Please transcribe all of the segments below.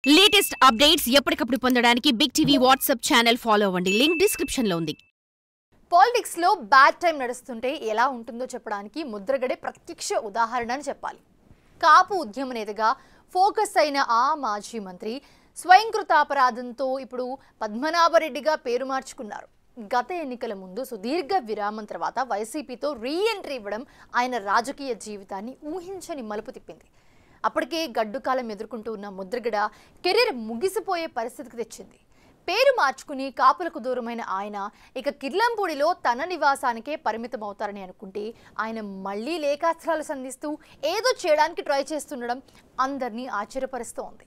latest updates ఎప్పటికప్పుడు పొందడానికి Big TV WhatsApp channel follow అవ్వండి లింక్ డిస్క్రిప్షన్ లో ఉంది పాలిటిక్స్ లో బ్యాడ్ టైం నడుస్తుంటే ఎలా ఉంటుందో చెప్పడానికి ముద్రగడే ప్రత్యక్ష ఉదాహరణ అని చెప్పాలి కాపు ఉద్యమ నేతగా ఫోకస్ అయిన ఆ మాజీ మంత్రి స్వయంకృతాపరాధంతో ఇప్పుడు పద్మనాభరెడ్డిగా పేరు మార్చుకున్నారు గత ఎన్నికల ముందు సుదీర్ఘ విరామం తర్వాత వైసీపీతో రీ ఎంట్రీ ఇవ్వడం ఆయన రాజకీయ జీవితాన్ని ఊహించని మలుపు తిప్పింది అప్పటికే గడ్డు కాలం ఎదుర్కొంటూ ఉన్న ముద్రగడ కెరీర్ ముగిసిపోయే పరిస్థితికి తెచ్చింది పేరు మార్చుకుని కాపులకు దూరమైన ఆయన ఇక కిర్లంపూడిలో తన నివాసానికే పరిమితమవుతారని అనుకుంటే ఆయన మళ్ళీ లేఖాస్త్రాలు సంధిస్తూ ఏదో చేయడానికి ట్రై చేస్తుండడం అందరినీ ఆశ్చర్యపరుస్తోంది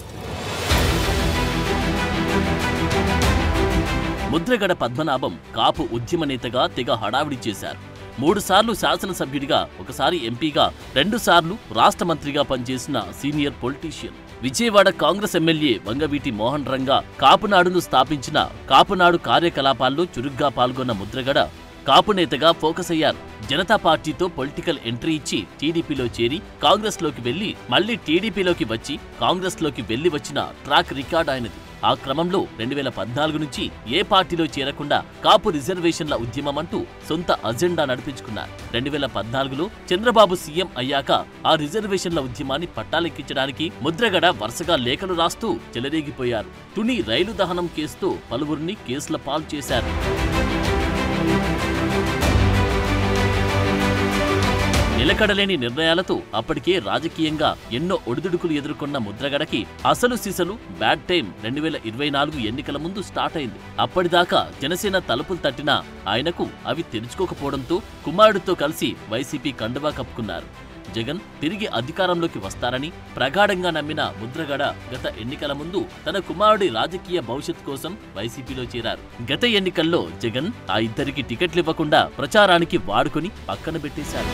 ముద్రగడ పద్మనాభం కాపు ఉద్యమ నేతగా తెగ హడావిడి చేశారు మూడుసార్లు శాసనసభ్యుడిగా ఒకసారి ఎంపీగా రెండుసార్లు రాష్ట్ర మంత్రిగా పనిచేసిన senior politician Vijayawada Congress MLA Vangaveeti Mohan Ranga కాపునాడును స్థాపించిన కాపునాడు కార్యకలాపాల్లో చురుగ్గా పాల్గొన్న ముద్రగడ కాపు నేతగా ఫోకస్ అయ్యారు జనతా పార్టీతో పొలిటికల్ ఎంట్రీ ఇచ్చి టీడీపీలో చేరి కాంగ్రెస్లోకి వెళ్లి మళ్లీ టీడీపీలోకి వచ్చి కాంగ్రెస్లోకి వెళ్లి వచ్చిన ట్రాక్ రికార్డ్ ఆయనది ఆ క్రమంలో రెండు వేల పద్నాలుగు నుంచి ఏ పార్టీలో చేరకుండా కాపు రిజర్వేషన్ల ఉద్యమం అంటూ సొంత అజెండా నడిపించుకున్నారు రెండు వేల పద్నాలుగులో చంద్రబాబు సీఎం అయ్యాక ఆ రిజర్వేషన్ల ఉద్యమాన్ని పట్టాలెక్కించడానికి ముద్రగడ వరుసగా లేఖలు రాస్తూ చెలరేగిపోయారు తుని రైలు దహనం కేసుతో పలువురిని కేసుల పాలు చేశారు నిలకడలేని నిర్ణయాలతో అప్పటికే రాజకీయంగా ఎన్నో ఒడిదుడుకులు ఎదుర్కొన్న ముద్రగడకి అసలు సిసలు బ్యాడ్ టైం రెండు వేల ఇరవై నాలుగు ఎన్నికల ముందు స్టార్ట్ అయింది అప్పటిదాకా జనసేన తలుపులు తట్టినా ఆయనకు అవి తెరుచుకోకపోవడంతో కుమారుడితో కలిసి వైసీపీ కండువా కప్పుకున్నారు జగన్ తిరిగి అధికారంలోకి వస్తారని ప్రగాఢంగా నమ్మిన ముద్రగడ గత ఎన్నికల ముందు తన కుమారుడి రాజకీయ భవిష్యత్ కోసం వైసీపీలో చేరారు గత ఎన్నికల్లో జగన్ ఆ ఇద్దరికి టికెట్లు ఇవ్వకుండా ప్రచారానికి వాడుకొని పక్కన పెట్టేశారు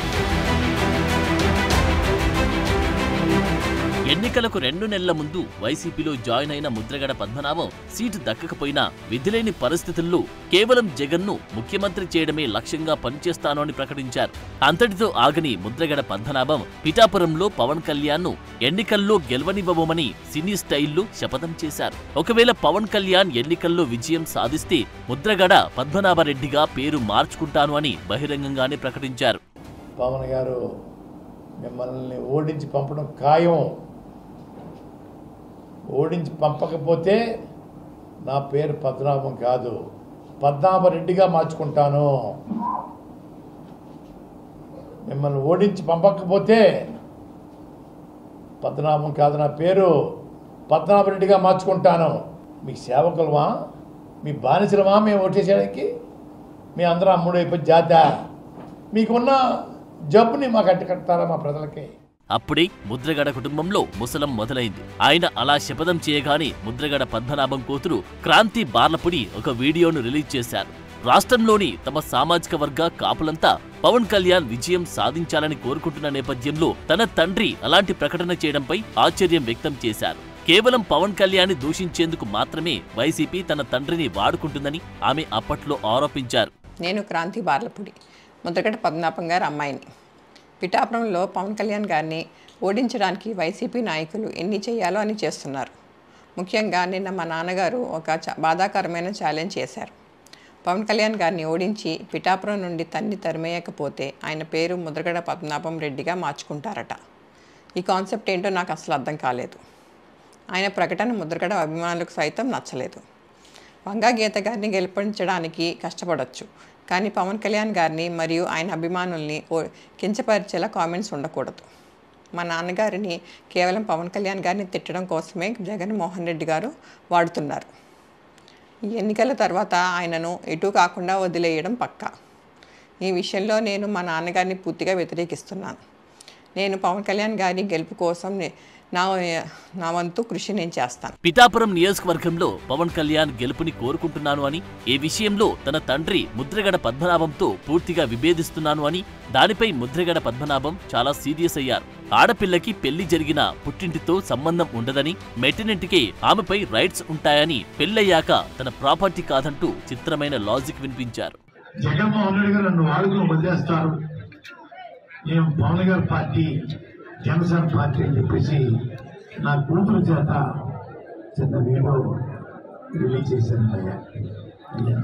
ఎన్నికలకు రెండు నెలల ముందు వైసీపీలో జాయిన్ అయిన ముద్రగడ పద్మనాభం సీటు దక్కకపోయినా విధిలేని పరిస్థితుల్లో కేవలం జగన్ను ముఖ్యమంత్రి చేయడమే లక్ష్యంగా పనిచేస్తాను అని ప్రకటించారు అంతటితో ఆగని ముద్రగడ పద్మనాభం పిఠాపురంలో పవన్ కళ్యాణ్ను ఎన్నికల్లో గెలవనివ్వబోమని సినీ స్టైల్లో శపథం చేశారు ఒకవేళ పవన్ కళ్యాణ్ ఎన్నికల్లో విజయం సాధిస్తే ముద్రగడ పద్మనాభరెడ్డిగా పేరు మార్చుకుంటాను అని బహిరంగంగానే ప్రకటించారు పవన్ గారు మిమ్మల్ని ఓడించి పంపడం ఖాయం ఓడించి పంపకపోతే నా పేరు పద్మనాభం కాదు పద్మనాభరెడ్డిగా మార్చుకుంటాను మిమ్మల్ని ఓడించి పంపకపోతే పద్మనాభం కాదు నా పేరు పద్మనాభరెడ్డిగా మార్చుకుంటాను మీ సేవకులమా మీ బానిసలమా మేము ఓటేసేయడానికి మీ అందరూ అమ్ముడు అయిపోయి జాత మీకున్న జబ్బుని మాకు అడ్డుకడతారా మా ప్రజలకి అప్పుడే ముద్రగడ కుటుంబంలో ముసలం మొదలైంది ఆయన అలా శపథం చేయగానే ముద్రగడ పద్మనాభం కూతురు క్రాంతి బార్లపుడి ఒక వీడియోను రిలీజ్ చేశారు రాష్ట్రంలోని తమ సామాజిక వర్గ కాపులంతా పవన్ కళ్యాణ్ విజయం సాధించాలని కోరుకుంటున్న నేపథ్యంలో తన తండ్రి అలాంటి ప్రకటన చేయడంపై ఆశ్చర్యం వ్యక్తం చేశారు కేవలం పవన్ కళ్యాణ్ దూషించేందుకు మాత్రమే వైసీపీ తన తండ్రిని వాడుకుంటుందని ఆమె అప్పట్లో ఆరోపించారు నేను క్రాంతి బార్లపూడి ముద్రగడ పద్మనాభం గారి అమ్మాయిని పిఠాపురంలో పవన్ కళ్యాణ్ గారిని ఓడించడానికి వైసీపీ నాయకులు ఎన్ని చేయాలో అని చేస్తున్నారు ముఖ్యంగా నిన్న మా నాన్నగారు ఒక చ- బాధాకరమైన ఛాలెంజ్ చేశారు పవన్ కళ్యాణ్ గారిని ఓడించి పిఠాపురం నుండి తన్ని తరిమేయకపోతే ఆయన పేరు ముద్రగడ పద్మనాభం రెడ్డిగా మార్చుకుంటారట ఈ కాన్సెప్ట్ ఏంటో నాకు అసలు అర్థం కాలేదు ఆయన ప్రకటన ముద్రగడ అభిమానులకు సైతం నచ్చలేదు వంగా గీత గారిని గెలిపించడానికి కష్టపడొచ్చు కానీ పవన్ కళ్యాణ్ గారిని మరియు ఆయన అభిమానుల్ని ఓ కించపరిచేలా కామెంట్స్ ఉండకూడదు మా నాన్నగారిని కేవలం పవన్ కళ్యాణ్ గారిని తిట్టడం కోసమే జగన్మోహన్ రెడ్డి గారు వాడుతున్నారు ఈ ఎన్నికల తర్వాత ఆయనను ఎటు కాకుండా వదిలేయడం పక్కా ఈ విషయంలో నేను మా నాన్నగారిని పూర్తిగా వ్యతిరేకిస్తున్నాను నేను పవన్ కళ్యాణ్ గారి గెలుపు కోసం నే- నా నా వంతు కృషి నేను చేస్తాను పిఠాపురం నియోజకవర్గంలో పవన్ కళ్యాణ్ గెలుపుని కోరుకుంటున్నాను అని ఈ విషయంలో తన తండ్రి ముద్రగడ పద్మనాభంతో పూర్తిగా విభేదిస్తున్నాను అని దానిపై ముద్రగడ పద్మనాభం చాలా సీరియస్ అయ్యారు ఆడపిల్లకి పెళ్లి జరిగిన పుట్టింటితో సంబంధం ఉండదని మెటర్నిటీకే ఆమెపై రైట్స్ ఉంటాయని పెళ్ళయ్యాక తన ప్రాపర్టీ కాదంటూ చిత్రమైన లాజిక్ వినిపించారు జగన్మోహన్ రెడ్డి గారు నన్ను వాడుకుని వదిలేస్తారు నేను పవన్ గారి పార్టీ జనసేన పార్టీ అని చెప్పేసి నా కూతురు చేత చిన్న వీడియో రిలీజ్ చేశాను అయ్యా అయ్యా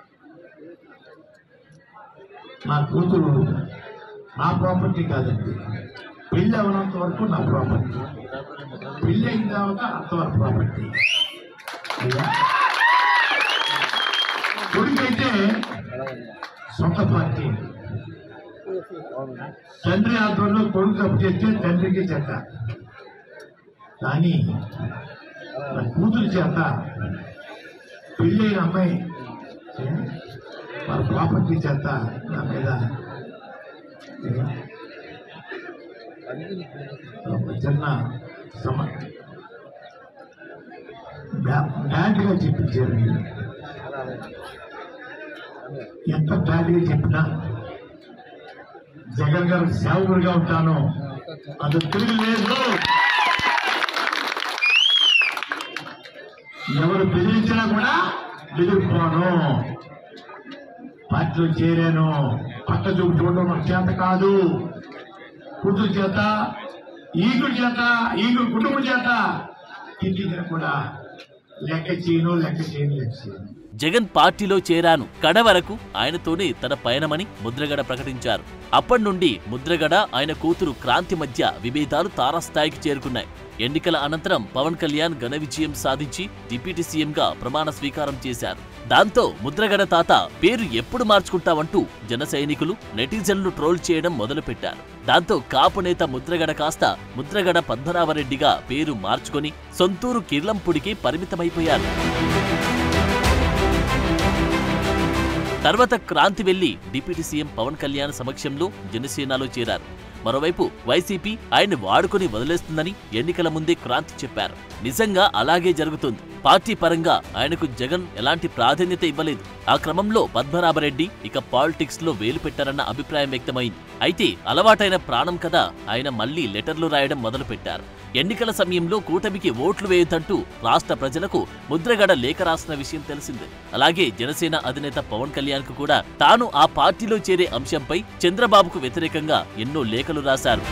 నా కూతురు నా ప్రాపర్టీ కాదండి పెళ్ళి అవనంత వరకు నా ప్రాపర్టీ పెళ్ళి అయిన తర్వాత అంతవరకు ప్రాపర్టీ అయ్యా కొడుకైతే సొంత పార్టీ తండ్రి ఆధ్వర్యంలో కొడుకు తప్పు చేస్తే తండ్రికి చెడ్డ కానీ నా కూతురు చేత పెళ్ళైన అమ్మాయి ఏ, వాళ్ళ ప్రాపర్టీ చేత నా మీద ఏ, ఒక చిన్న సమ బ్యాడ్గా చెప్పించారు ఎంత బ్యాడ్గా చెప్పినా జగన్ గారు సేవకుడిగా ఉంటాను అది తిరిగి లేదు ఎవరు బెదిరించినా కూడా బెదిరిపోను పార్టీలో చేరాను పక్క చూపు చూడడం నాకు చేత కాదు కూతురు చేత ఈగుడు చేత ఈగుడు కుటుంబం చేత తిట్టించిన కూడా లెక్క చేయను లెక్క చేయను లెక్క చేయను జగన్ పార్టీలో చేరాను కడ వరకు ఆయనతోనే తన పయనమని ముద్రగడ ప్రకటించారు అప్పటి నుండి ముద్రగడ ఆయన కూతురు క్రాంతి మధ్య విభేదాలు తారాస్థాయికి చేరుకున్నాయి ఎన్నికల అనంతరం పవన్ కళ్యాణ్ ఘన విజయం సాధించి డిప్యూటీ సీఎంగా ప్రమాణ స్వీకారం చేశారు దాంతో ముద్రగడ తాత పేరు ఎప్పుడు మార్చుకుంటావంటూ జన సైనికులు నెటిజన్లు ట్రోల్ చేయడం మొదలుపెట్టారు దాంతో కాపు నేత ముద్రగడ కాస్త ముద్రగడ పద్మనాభరెడ్డిగా పేరు మార్చుకొని సొంతూరు కిర్లంపుడికి పరిమితమైపోయారు తర్వాత క్రాంతి వెళ్లి డిప్యూటీ సీఎం పవన్ కళ్యాణ్ సమక్షంలో జనసేనలో చేరారు మరోవైపు వైసీపీ ఆయన్ని వాడుకొని వదిలేస్తుందని ఎన్నికల ముందే క్రాంతి చెప్పారు నిజంగా అలాగే జరుగుతుంది పార్టీ పరంగా ఆయనకు జగన్ ఎలాంటి ప్రాధాన్యత ఇవ్వలేదు ఆ క్రమంలో పద్మనాభరెడ్డి ఇక పాలిటిక్స్ లో వేలు పెట్టారన్న అభిప్రాయం వ్యక్తమైంది అయితే అలవాటైన ప్రాణం కదా ఆయన మళ్లీ లెటర్లు రాయడం మొదలుపెట్టారు ఎన్నికల సమయంలో కూటమికి ఓట్లు వేయొద్దంటూ రాష్ట్ర ప్రజలకు ముద్రగడ లేఖ రాసిన విషయం తెలిసిందే అలాగే జనసేన అధినేత పవన్ కళ్యాణ్ కు కూడా తాను ఆ పార్టీలో చేరే అంశంపై చంద్రబాబుకు వ్యతిరేకంగా ఎన్నో లేఖలు రాశారు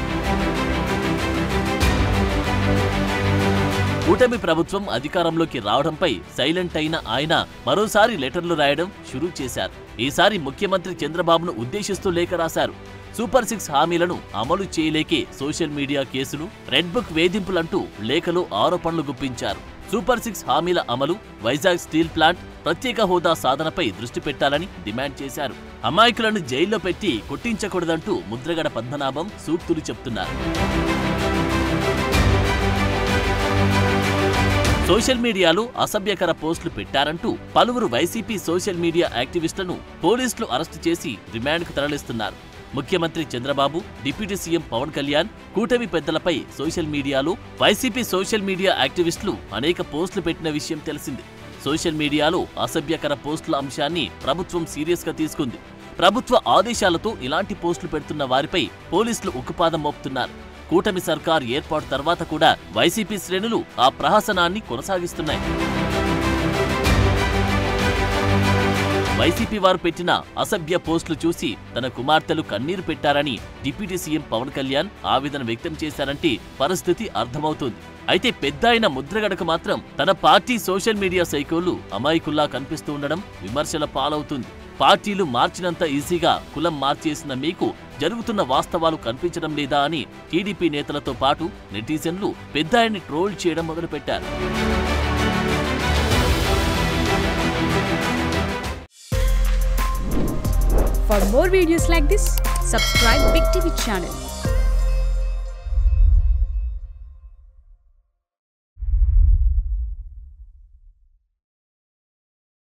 కూటమి ప్రభుత్వం అధికారంలోకి రావడంపై సైలెంట్ అయిన ఆయన మరోసారి లెటర్లు రాయడం షురూ చేశారు ఈసారి ముఖ్యమంత్రి చంద్రబాబును ఉద్దేశిస్తూ లేఖ రాశారు సూపర్ సిక్స్ హామీలను అమలు చేయలేకే సోషల్ మీడియా కేసులు రెడ్ బుక్ వేధింపులంటూ లేఖలో ఆరోపణలు గుప్పించారు సూపర్ సిక్స్ హామీల అమలు వైజాగ్ స్టీల్ ప్లాంట్ ప్రత్యేక హోదా సాధనపై దృష్టి పెట్టాలని డిమాండ్ చేశారు అమాయకులను జైల్లో పెట్టి కొట్టించకూడదంటూ ముద్రగడ పద్మనాభం సూక్తులు చెప్తున్నారు సోషల్ మీడియాలో అసభ్యకర పోస్టులు పెట్టారంటూ పలువురు వైసీపీ సోషల్ మీడియా యాక్టివిస్టులను పోలీసులు అరెస్టు చేసి రిమాండ్కు తరలిస్తున్నారు ముఖ్యమంత్రి చంద్రబాబు డిప్యూటీ సీఎం పవన్ కళ్యాణ్ కూటమి పెద్దలపై సోషల్ మీడియాలో వైసీపీ సోషల్ మీడియా యాక్టివిస్టులు అనేక పోస్టులు పెట్టిన విషయం తెలిసింది సోషల్ మీడియాలో అసభ్యకర పోస్టుల అంశాన్ని ప్రభుత్వం సీరియస్ గా తీసుకుంది ప్రభుత్వ ఆదేశాలతో ఇలాంటి పోస్టులు పెడుతున్న వారిపై పోలీసులు ఉక్కుపాదం మోపుతున్నారు కూటమి సర్కార్ ఏర్పాటు తర్వాత కూడా వైసీపీ శ్రేణులు ఆ ప్రహసనాన్ని కొనసాగిస్తున్నాయి వైసీపీ వారు పెట్టిన అసభ్య పోస్టులు చూసి తన కుమార్తెలు కన్నీరు పెట్టారని డిప్యూటీ సీఎం పవన్ కళ్యాణ్ ఆవేదన వ్యక్తం చేశారంటే పరిస్థితి అర్థమవుతుంది అయితే పెద్ద అయిన ముద్రగడకు మాత్రం తన పార్టీ సోషల్ మీడియా సైకోలు అమాయకుల్లా కనిపిస్తూ ఉండడం విమర్శల పాలవుతుంది పార్టీలు మార్చినంత ఈజీగా కులం మార్చేసిన మీకు జరుగుతున్న వాస్తవాలు కనిపించడం లేదా అని టీడీపీ నేతలతో పాటు నెటిజన్లు పెద్ద ఆయన్ని ట్రోల్ చేయడం మొదలుపెట్టారు For more videos like this, subscribe Big TV channel